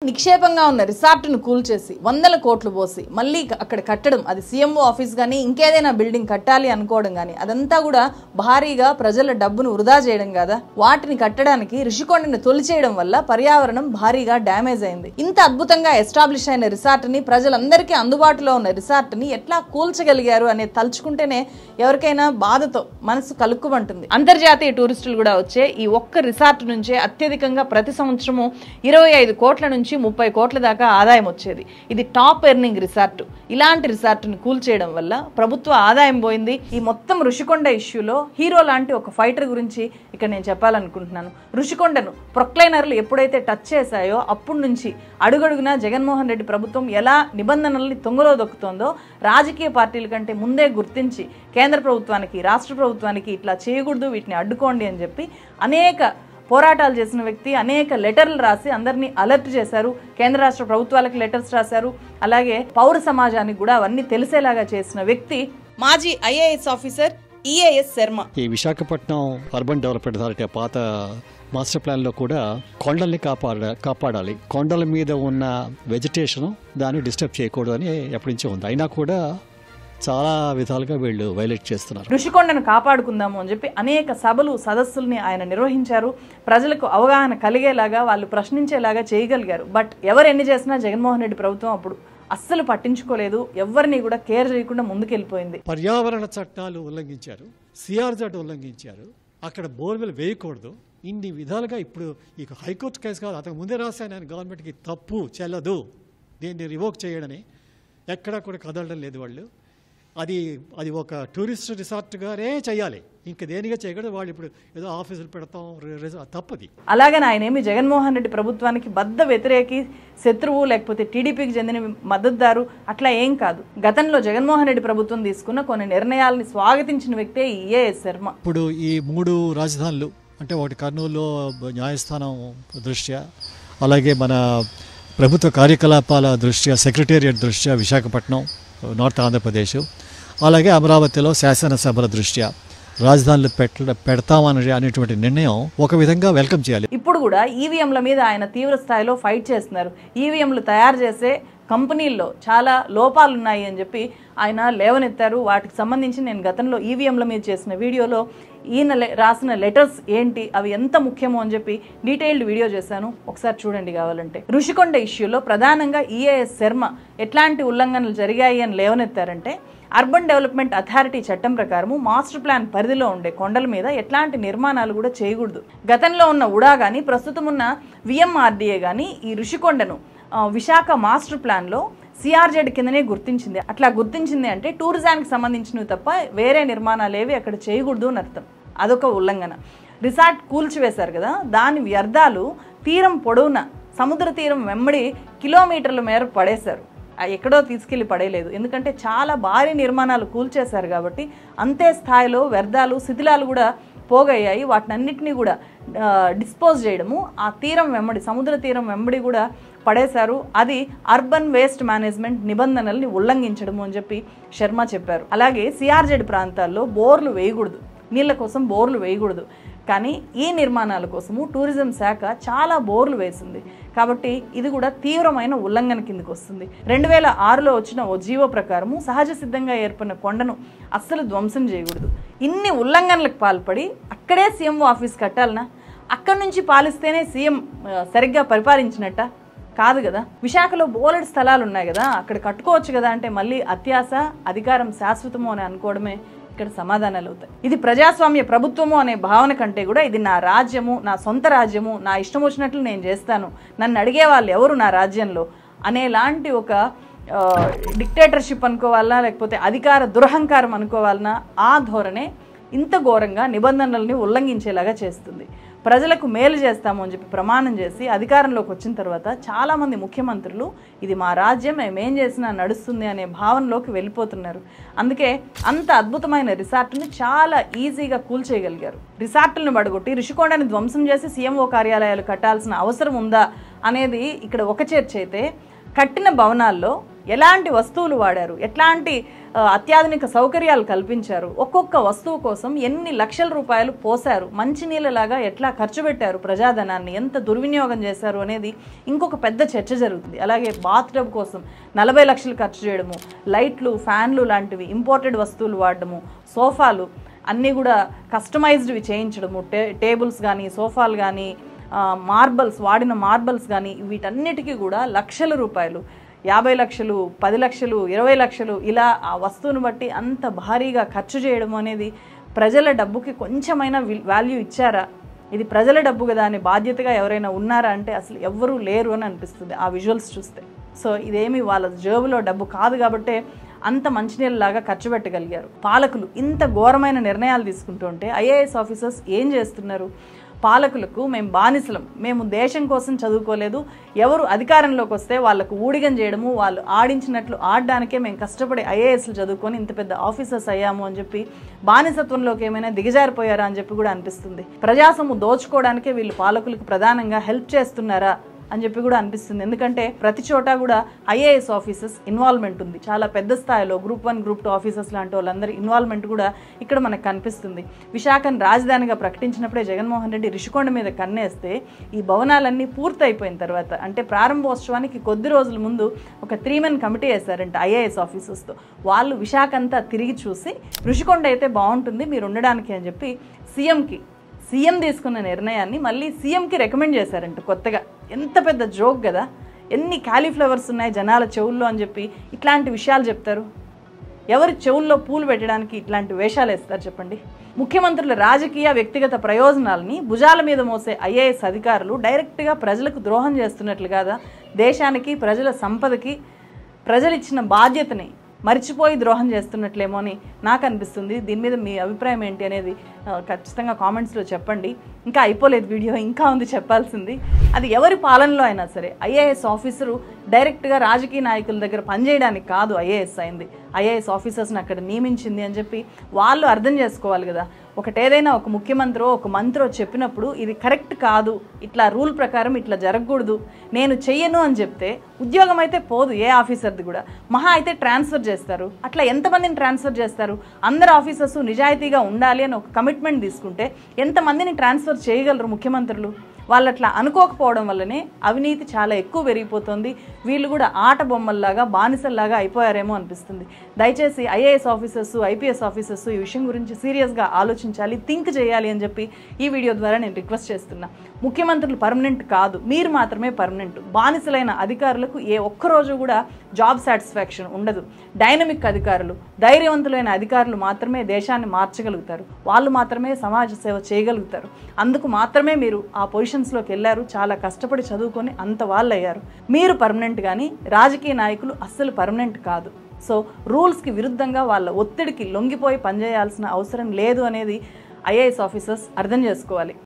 నిక్షేపంగా ఉన్న రిసార్ట్ను కూల్చేసి వందల కోట్లు పోసి మళ్ళీ అక్కడ కట్టడం అది సీఎంఓ ఆఫీస్ కానీ ఇంకేదైనా బిల్డింగ్ కట్టాలి అనుకోవడం కానీ అదంతా కూడా భారీగా ప్రజల డబ్బును వృధా చేయడం కదా వాటిని కట్టడానికి ఋషికొండని తొలిచేయడం వల్ల పర్యావరణం భారీగా డ్యామేజ్ అయింది ఇంత అద్భుతంగా ఎస్టాబ్లిష్ అయిన రిసార్ట్ ని ప్రజలందరికీ అందుబాటులో ఉన్న రిసార్ట్ ని ఎట్లా కూల్చగలిగారు అనేది తలుచుకుంటేనే ఎవరికైనా బాధతో మనసు కలుక్కుమంటుంది అంతర్జాతీయ టూరిస్టులు కూడా వచ్చే ఈ ఒక్క రిసార్ట్ నుంచే అత్యధికంగా ప్రతి సంవత్సరము ఇరవై ఐదు కోట్ల నుంచి ముప్పై కోట్ల దాకా ఆదాయం వచ్చేది ఇది టాప్ ఎర్నింగ్ రిసార్ట్ ఇలాంటి రిసార్ట్ని కూల్చేయడం వల్ల ప్రభుత్వ ఆదాయం పోయింది ఈ మొత్తం ఋషికొండ ఇష్యూలో హీరో లాంటి ఒక ఫైటర్ గురించి ఇక్కడ నేను చెప్పాలనుకుంటున్నాను ఋషికొండను ప్రొక్లైనర్లు ఎప్పుడైతే టచ్ చేశాయో అప్పటి నుంచి అడుగడుగునా జగన్మోహన్ రెడ్డి ప్రభుత్వం ఎలా నిబంధనల్ని తొంగలో దొక్కుతోందో రాజకీయ పార్టీల కంటే ముందే గుర్తించి కేంద్ర ప్రభుత్వానికి రాష్ట్ర ప్రభుత్వానికి ఇట్లా చేయకూడదు వీటిని అడ్డుకోండి అని చెప్పి అనేక పోరాటాలు చేసిన వ్యక్తి అనేక లెటర్లు రాసి అందరినీ అలర్ట్ చేశారు కేంద్ర రాష్ట్ర ప్రభుత్వాలకు లెటర్స్ రాశారు అలాగే పౌర సమాజానికి కూడా అవన్నీ తెలిసేలాగా చేసిన వ్యక్తి మాజీ ఐఏఎస్ ఆఫీసర్ ఈఏఎస్ శర్మ ఈ విశాఖపట్నం అర్బన్ డెవలప్మెంట్ అథారిటీ పాత మాస్టర్ ప్లాన్లో కూడా కొండల్ని కాపాడ కాపాడాలి కొండల మీద ఉన్న వెజిటేషన్ దాన్ని డిస్టర్బ్ చేయకూడదు అని ఎప్పటి నుంచో ఉంది అయినా కూడా చాలా విధాలుగా వీళ్ళు వైలేట్ చేస్తున్నారు ఋషికొండను కాపాడుకుందాము అని చెప్పి అనేక సభలు సదస్సుల్ని ఆయన నిర్వహించారు ప్రజలకు అవగాహన కలిగేలాగా వాళ్ళు ప్రశ్నించేలాగా చేయగలిగారు బట్ ఎవరు ఎన్ని చేసినా జగన్మోహన్ రెడ్డి ప్రభుత్వం అప్పుడు అస్సలు పట్టించుకోలేదు ఎవరిని కూడా కేర్ చేయకుండా ముందుకెళ్ళిపోయింది పర్యావరణ చట్టాలు ఉల్లంఘించారు సిఆర్జెడ్ ఉల్లంఘించారు అక్కడ బోర్వెల్ వేయకూడదు ఇన్ని విధాలుగా ఇప్పుడు ఇక హైకోర్టు కేసు కాదు అతను ముందే రాశాను ఆయన గవర్నమెంట్కి తప్పు చెల్లదు దీన్ని రివోక్ చేయడని ఎక్కడా కూడా కదలడం లేదు వాళ్ళు అది అది ఒక టూరిస్ట్ రిసార్ట్గానే చేయాలి ఇంక దేనిగా చేయకూడదు వాళ్ళు ఇప్పుడు ఏదో ఆఫీసులు పెడతాం రి- రిసా- తప్పది అలాగని ఆయన ఏమి జగన్మోహన్ రెడ్డి ప్రభుత్వానికి బద్ద వ్యతిరేకి శత్రువు లేకపోతే టీడీపీకి చెందిన మద్దతుదారు అట్లా ఏం కాదు గతంలో జగన్మోహన్ రెడ్డి ప్రభుత్వం తీసుకున్న కొన్ని నిర్ణయాలని స్వాగతించిన వ్యక్తే ఈ ఏఎస్ శర్మ ఇప్పుడు ఈ మూడు రాజధానులు అంటే ఒకటి కర్నూలులో న్యాయస్థానం దృష్ట్యా అలాగే మన ప్రభుత్వ కార్యకలాపాల దృష్ట్యా సెక్రటేరియట్ దృష్ట్యా విశాఖపట్నం నార్త్ ఆంధ్రప్రదేశ్ అలాగే అమరావతిలో శాసనసభల దృష్ట్యా రాజధానులు పెట్ట పెడతామని అనేటువంటి నిర్ణయం ఒక విధంగా వెల్కమ్ చేయాలి ఇప్పుడు కూడా ఈవీఎంల మీద ఆయన తీవ్ర స్థాయిలో ఫైట్ చేస్తున్నారు ఈవీఎంలు తయారు చేసే కంపెనీల్లో చాలా లోపాలు ఉన్నాయి అని చెప్పి ఆయన లేవనెత్తారు వాటికి సంబంధించి నేను గతంలో ఈవీఎంల మీద చేసిన వీడియోలో ఈయన లె- రాసిన లెటర్స్ ఏంటి అవి ఎంత ముఖ్యమో అని చెప్పి డీటెయిల్డ్ వీడియో చేశాను ఒకసారి చూడండి కావాలంటే ఋషికొండ ఇష్యూలో ప్రధానంగా ఈఏఎస్ శర్మ ఎట్లాంటి ఉల్లంఘనలు జరిగాయి అని లేవనెత్తారంటే అర్బన్ డెవలప్మెంట్ అథారిటీ చట్టం ప్రకారము మాస్టర్ ప్లాన్ పరిధిలో ఉండే కొండల మీద ఎట్లాంటి నిర్మాణాలు కూడా చేయకూడదు గతంలో ఉన్న ఉడా కానీ ప్రస్తుతం ఉన్న విఎంఆర్డీఏ కానీ ఈ ఋషికొండను ఆ, విశాఖ మాస్టర్ ప్లాన్లో సిఆర్జెడ్ కిందనే గుర్తించింది అట్లా గుర్తించింది అంటే టూరిజానికి సంబంధించినవి తప్ప వేరే నిర్మాణాలు ఏవి అక్కడ చేయకూడదు అని అర్థం అదొక ఉల్లంఘన రిసార్ట్ కూల్చివేశారు కదా దాని వ్యర్థాలు తీరం పొడవున సముద్ర తీరం వెంబడి కిలోమీటర్ల మేర పడేశారు ఆ ఎక్కడో తీసుకెళ్లి పడేయలేదు ఎందుకంటే చాలా భారీ నిర్మాణాలు కూల్చేశారు కాబట్టి అంతే స్థాయిలో వ్యర్థాలు శిథిలాలు కూడా పోగయ్యాయి వాటినన్నిటినీ కూడా డిస్పోజ్ చేయడము ఆ తీరం వెంబడి సముద్ర తీరం వెంబడి కూడా పడేశారు అది అర్బన్ వేస్ట్ మేనేజ్మెంట్ నిబంధనల్ని ఉల్లంఘించడము అని చెప్పి శర్మ చెప్పారు అలాగే సిఆర్జెడ్ ప్రాంతాల్లో బోర్లు వేయకూడదు నీళ్ళ కోసం బోర్లు వేయకూడదు కానీ ఈ నిర్మాణాల కోసము టూరిజం శాఖ చాలా బోర్లు వేసింది కాబట్టి ఇది కూడా తీవ్రమైన ఉల్లంఘన కిందకి వస్తుంది రెండు వేల ఆరులో వచ్చిన ఓ జీవో ప్రకారము సహజ సిద్ధంగా ఏర్పడిన కొండను అస్సలు ధ్వంసం చేయకూడదు ఇన్ని ఉల్లంఘనలకు పాల్పడి అక్కడే సీఎం ఆఫీస్ కట్టాలనా అక్కడి నుంచి పాలిస్తేనే సీఎం ఆ, సరిగ్గా పరిపాలించినట్ట కాదు కదా విశాఖలో బోలెడు స్థలాలు ఉన్నాయి కదా అక్కడ కట్టుకోవచ్చు కదా అంటే మళ్ళీ అత్యాస అధికారం శాశ్వతము అని అనుకోవడమే ఇక్కడ సమాధానాలు అవుతాయి ఇది ప్రజాస్వామ్య ప్రభుత్వము అనే భావన కంటే కూడా ఇది నా రాజ్యము నా సొంత రాజ్యము నా ఇష్టం వచ్చినట్లు నేను చేస్తాను నన్ను అడిగే వాళ్ళు ఎవరు నా రాజ్యంలో అనేలాంటి ఒక డిక్టేటర్షిప్ అనుకోవాలనా లేకపోతే అధికార దురహంకారం అనుకోవాలనా ఆ ధోరణే ఇంత ఘోరంగా నిబంధనల్ని ఉల్లంఘించేలాగా చేస్తుంది ప్రజలకు మేలు చేస్తాము అని చెప్పి ప్రమాణం చేసి అధికారంలోకి వచ్చిన తర్వాత చాలామంది ముఖ్యమంత్రులు ఇది మా రాజ్యం మేము ఏం చేసినా నడుస్తుంది అనే భావనలోకి వెళ్ళిపోతున్నారు అందుకే అంత అద్భుతమైన రిసార్ట్ని చాలా ఈజీగా కూల్చేయగలిగారు రిసార్టులను పడగొట్టి రిషికొండని ధ్వంసం చేసి సీఎంఓ కార్యాలయాలు కట్టాల్సిన అవసరం ఉందా అనేది ఇక్కడ ఒక చర్చ అయితే కట్టిన భవనాల్లో ఎలాంటి వస్తువులు వాడారు ఎట్లాంటి ఆ, అత్యాధునిక సౌకర్యాలు కల్పించారు ఒక్కొక్క వస్తువు కోసం ఎన్ని లక్షల రూపాయలు పోశారు మంచినీళ్ళలాగా ఎట్లా ఖర్చు పెట్టారు ప్రజాధనాన్ని ఎంత దుర్వినియోగం చేశారు అనేది ఇంకొక పెద్ద చర్చ జరుగుతుంది అలాగే బాత్ టబ్ కోసం నలభై లక్షలు ఖర్చు చేయడము లైట్లు ఫ్యాన్లు లాంటివి ఇంపోర్టెడ్ వస్తువులు వాడడము సోఫాలు అన్నీ కూడా కస్టమైజ్డ్వి చేయించడము టే టేబుల్స్ కానీ సోఫాలు కానీ మార్బల్స్ వాడిన మార్బల్స్ కానీ వీటన్నిటికీ కూడా లక్షల రూపాయలు యాభై లక్షలు పది లక్షలు ఇరవై లక్షలు ఇలా ఆ వస్తువును బట్టి అంత భారీగా ఖర్చు చేయడం అనేది ప్రజల డబ్బుకి కొంచెమైనా వాల్యూ ఇచ్చారా ఇది ప్రజల డబ్బు కదా అని బాధ్యతగా ఎవరైనా ఉన్నారా అంటే అసలు ఎవ్వరూ లేరు అని అనిపిస్తుంది ఆ విజువల్స్ చూస్తే సో ఇదేమి వాళ్ళ జేబులో డబ్బు కాదు కాబట్టే అంత మంచినీళ్ళలాగా ఖర్చు పెట్టగలిగారు పాలకులు ఇంత ఘోరమైన నిర్ణయాలు తీసుకుంటుంటే ఐఏఎస్ ఆఫీసర్స్ ఏం చేస్తున్నారు పాలకులకు మేము బానిసలం మేము దేశం కోసం చదువుకోలేదు ఎవరు అధికారంలోకి వస్తే వాళ్ళకు ఊడిగం చేయడము వాళ్ళు ఆడించినట్లు ఆడడానికే మేము కష్టపడి ఐఏఎస్లు చదువుకొని ఇంత పెద్ద ఆఫీసర్స్ అయ్యాము అని చెప్పి బానిసత్వంలోకి ఏమైనా దిగజారిపోయారా అని చెప్పి కూడా అనిపిస్తుంది ప్రజాసొమ్ము దోచుకోవడానికే వీళ్ళు పాలకులకు ప్రధానంగా హెల్ప్ చేస్తున్నారా అని చెప్పి కూడా అనిపిస్తుంది ఎందుకంటే ప్రతి చోట కూడా ఐఏఎస్ ఆఫీసర్స్ ఇన్వాల్వ్మెంట్ ఉంది చాలా పెద్ద స్థాయిలో group one group two officers లాంటి వాళ్ళందరి ఇన్వాల్వ్మెంట్ కూడా ఇక్కడ మనకు కనిపిస్తుంది విశాఖను రాజధానిగా ప్రకటించినప్పుడే జగన్మోహన్ రెడ్డి రిషికొండ మీద కన్నేస్తే ఈ భవనాలన్నీ పూర్తయిపోయిన తర్వాత అంటే ప్రారంభోత్సవానికి కొద్ది రోజుల ముందు ఒక త్రీ మెన్ కమిటీ వేశారంట ఐఏఎస్ ఆఫీసర్స్తో వాళ్ళు విశాఖ అంతా తిరిగి చూసి రుషికొండ అయితే బాగుంటుంది మీరు ఉండడానికి అని చెప్పి సీఎంకి సీఎం తీసుకున్న నిర్ణయాన్ని మళ్ళీ సీఎంకి రికమెండ్ చేశారంట కొత్తగా ఎంత పెద్ద జోక్ కదా ఎన్ని కాలీఫ్లవర్స్ ఉన్నాయి జనాల చెవుల్లో అని చెప్పి ఇట్లాంటి విషయాలు చెప్తారు ఎవరి చెవుల్లో పూలు పెట్టడానికి ఇట్లాంటి వేషాలు వేస్తారు చెప్పండి ముఖ్యమంత్రుల రాజకీయ వ్యక్తిగత ప్రయోజనాలని భుజాల మీద మోసే ఐఏఎస్ అధికారులు డైరెక్ట్గా ప్రజలకు ద్రోహం చేస్తున్నట్లు కాదా దేశానికి ప్రజల సంపదకి ప్రజలు ఇచ్చిన బాధ్యతని మర్చిపోయి ద్రోహం చేస్తున్నట్లేమో అని నాకు అనిపిస్తుంది దీని మీద మీ అభిప్రాయం ఏంటి అనేది ఆ, ఖచ్చితంగా కామెంట్స్లో చెప్పండి ఇంకా అయిపోలేదు వీడియో ఇంకా ఉంది చెప్పాల్సింది అది ఎవరి పాలనలో అయినా సరే ఐఏఎస్ ఆఫీసరు డైరెక్ట్గా రాజకీయ నాయకుల దగ్గర పనిచేయడానికి కాదు ఐఏఎస్ అయింది ఐఏఎస్ ఆఫీసర్స్ని అక్కడ నియమించింది అని చెప్పి వాళ్ళు అర్థం చేసుకోవాలి కదా ఒకటేదైనా ఒక ముఖ్యమంత్రో ఒక మంత్రో చెప్పినప్పుడు ఇది కరెక్ట్ కాదు ఇట్లా రూల్ ప్రకారం ఇట్లా జరగకూడదు నేను చెయ్యను అని చెప్తే ఉద్యోగం అయితే పోదు ఏ ఆఫీసర్ది కూడా మహా అయితే ట్రాన్స్ఫర్ చేస్తారు అట్లా ఎంతమందిని ట్రాన్స్ఫర్ చేస్తారు అందరు ఆఫీసర్స్ నిజాయితీగా ఉండాలి అని ఒక కమిట్మెంట్ తీసుకుంటే ఎంతమందిని ట్రాన్స్ఫర్ చేయగలరు ముఖ్యమంత్రులు వాళ్ళు అట్లా అనుకోకపోవడం వల్లనే అవినీతి చాలా ఎక్కువ పెరిగిపోతుంది వీళ్ళు కూడా ఆట బొమ్మల్లాగా బానిసల్లాగా అయిపోయారేమో అనిపిస్తుంది దయచేసి ఐఏఎస్ ఆఫీసర్స్ ఐపీఎస్ ఆఫీసర్స్ ఈ విషయం గురించి సీరియస్గా ఆలోచించాలి థింక్ చేయాలి అని చెప్పి ఈ వీడియో ద్వారా నేను రిక్వెస్ట్ చేస్తున్నా ముఖ్యమంత్రులు పర్మనెంట్ కాదు మీరు మాత్రమే పర్మనెంట్ బానిసలైన అధికారులకు ఏ ఒక్కరోజు కూడా జాబ్ సాటిస్ఫాక్షన్ ఉండదు డైనమిక్ అధికారులు ధైర్యవంతులైన అధికారులు మాత్రమే దేశాన్ని మార్చగలుగుతారు వాళ్ళు మాత్రమే సమాజ సేవ చేయగలుగుతారు అందుకు మాత్రమే మీరు ఆ పొజిషన్స్లోకి వెళ్ళారు చాలా కష్టపడి చదువుకొని అంత వాళ్ళు అయ్యారు మీరు పర్మనెంట్ కానీ రాజకీయ నాయకులు అస్సలు పర్మనెంట్ కాదు సో రూల్స్కి విరుద్ధంగా వాళ్ళ ఒత్తిడికి లొంగిపోయి పనిచేయాల్సిన అవసరం లేదు అనేది ఐఏఎస్ ఆఫీసర్స్ అర్థం చేసుకోవాలి